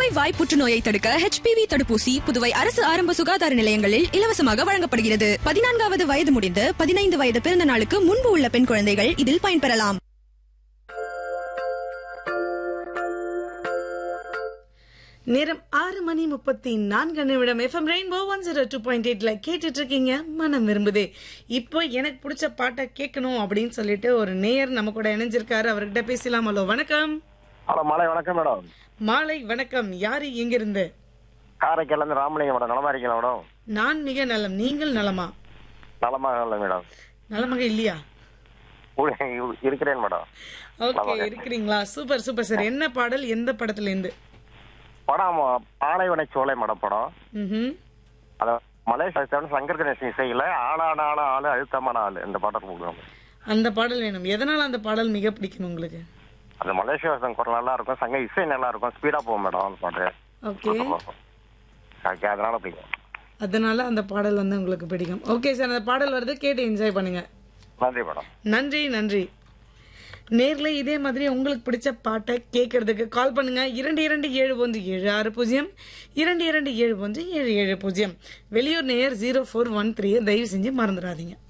கர்ப்பப்பை வாய் புற்றுநோயை தடுக்க HPV தடுப்பூசி புதுவை அரசு ஆரம்ப சுகாதார நிலையங்களில் இலவசமாக வழங்கப்படுகிறது பதினான்காவது வயது முடிந்து பதினைந்து வயது பிறந்த நாளுக்கு முன்பு உள்ள பெண் குழந்தைகள் இதில் பயன்பெறலாம் நேரம் ஆறு மணி முப்பத்தி நான்கு நிமிடம் FM rainbow one zero two point எயிட்ல கேட்டுட்டு இருக்கீங்க மனம் விரும்புதே இப்போ எனக்கு பிடிச்ச பாட்டை கேட்கணும் அப்படின்னு சொல்லிட்டு ஒரு நேயர் நம்ம கூட இணைஞ்சிருக்காரு அவர்கிட்ட பேசலாம் ஹலோ வணக்கம் ஹலோ மாலை வணக்கம் மேடம் மாலை வணக்கம் யாரு எங்கிருந்து காரைக்கால இருந்து ராமலிங்கம் மேடம் நலமா இருக்கீங்களா மேடம் நான் மிக நலம் நீங்கள் நலமா நலமாக இல்லை மேடம் நலமாக இல்லையா உ- இருக்கிறேன் மேடம் ஓகே இருக்கிறீங்களா சூப்பர் சூப்பர் சார் என்ன பாடல் எந்த படத்துல இருந்து படம் பாலைவன சோலை மேடம் படம் ம்ஹும். அத மலேசியா சங்கர் கணேசன் இசையில ஆளான ஆள ஆளு அழுத்தமான ஆளு இந்த பாட்டை கொடுக்குறோம் அந்த பாடல் வேணும் எதனால அந்த பாடல் மிக பிடிக்கும் உங்களுக்கு அந்த மலேசியா குரல் நல்லா இருக்கும் சங்க இசை நல்லா இருக்கும் ஸ்பீடா போகும் மேடம் அந்த பாட்டு ஓகே ஓகே அதனால பிடிக்கும் அதனால அந்த பாடல் வந்து உங்களுக்கு பிடிக்கும் ஓகே சார் அந்த பாடல் வருது கேட்டு என்ஜாய் பண்ணுங்க நன்றி மேடம் நன்றி நன்றி நேர்ல இதே மாதிரி உங்களுக்கு பிடிச்ச பாட்டை கேட்கறதுக்கு கால் பண்ணுங்க இரண்டு இரண்டு ஏழு ஒன்று ஏழு ஆறு பூஜ்ஜியம் இரண்டு இரண்டு ஏழு ஒன்று ஏழு ஏழு பூஜ்ஜியம் வெளியூர் நேயர் ஜீரோ ஃபோர் ஒன் த்ரீ தயவு செஞ்சு மறந்துடாதீங்க